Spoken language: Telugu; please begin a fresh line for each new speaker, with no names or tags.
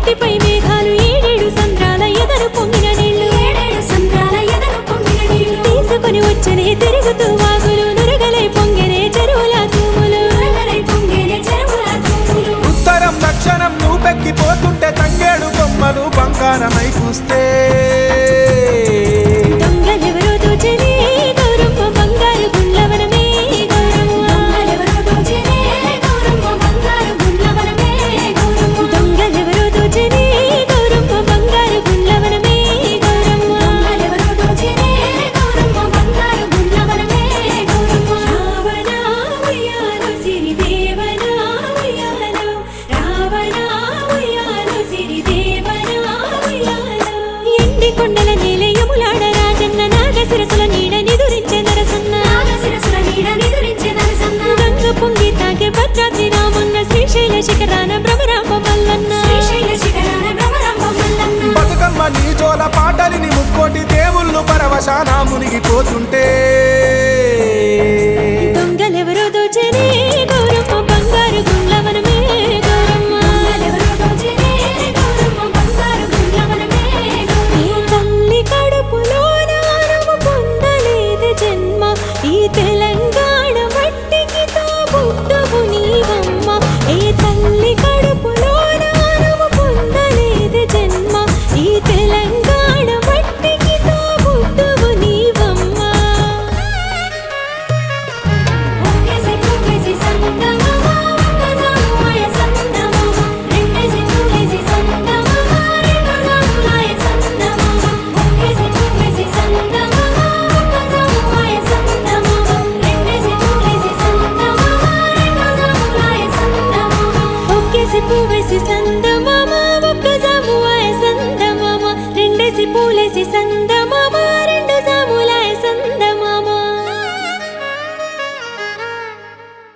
నెత్తిపై మేఘాలు ఏడేడు సంద్రాల ఎదరు పొంగిన నీళ్లు
ఏడేడు సంద్రాల ఎదను పొంగిన నీళ్లు
తీసుకొని వచ్చనే తిరుగుతూ వాగులు నురగలై పొంగెనే చెరువుల తూములు
నగరై పొంగేనే చెరువుల తూములు
ఉత్తరం దక్షిణం నువ్వెక్కిపోతుంటే తంగేడు బొమ్మలు బంగారమై పూస్తే
దొంగలెవరో దోచనే గౌరమ్మ బంగారు గుండ్లవనమే గౌరమ్మ
దొంగలెవరో దోచెనే గౌరమ్మ బంగారు గుండ్లవనమే గౌరమ్మ
దొంగలెవరో దోచనే గౌరమ్మ బంగారు గుండ్లవనమే గౌరమ్మ
దొంగలెవరో దోచెనే గౌరమ్మ బంగారు గుండ్లవనమే గౌరమ్మ
రావణ ఉయ్యాలో సిరిదేవన ఉయ్యాలో రావణ ఉయ్యాలో సిరిదేవన ఉయ్యాలో ఎండి కొండల నేల యములాడ రాజన్న నాగశిరసుల నీడ నిదురించే నరసన్న
నాగశిరసుల నీడ నిదురించే నరసన్న
గంగ పొంగి తాగే భద్రాద్రి రామన్న శ్రీశైల శిఖరాన భ్రమరాంబ మల్లన్న
శ్రీశైల శిఖరాన భ్రమరాంబ మల్లన్న
బతుకమ్మ నీ జోల పాటలిని ముక్కోటి దేవుళ్ళు పరవశాన మునిగిపోతుంటే
దొంగలెవరో దోచనే గౌరమ్మ బంగారు గుండ్లవనమే గౌరమ్మ
దొంగలెవరో దోచెనే గౌరమ్మ బంగారు గుండ్లవనమే
ఈ
గౌరమ్మ
తల్లి కడుపులో నానము పొందలేదు జన్మ ఈ తెలంగాణ మట్టికి తో పుట్టవు నీవమ్మ ఈ తల్లి కడుపులో నానము పొందలేదు జన్మ ఈ తెలంగాణ మట్టికి తో పుట్టవు నీవమ్మ
ఒకేసి పువ్వేసి సంగమమ ఒక్కజాములాయ సంగమమ రెండేసి పువ్వేసి సంగమమ రెండుజాములాయ సంగమమ ఒకేసి పువ్వేసి సంగమమ ఒక్కజాములాయ సంగమమ రెండేసి పువ్వేసి సంగమమ రెండుజాములాయ సంగమమ
ఒక్కేసి పువ్వేసి సందమామ ఒక్క జామువాయ సందమామ రెండేసి పూలేసి సంద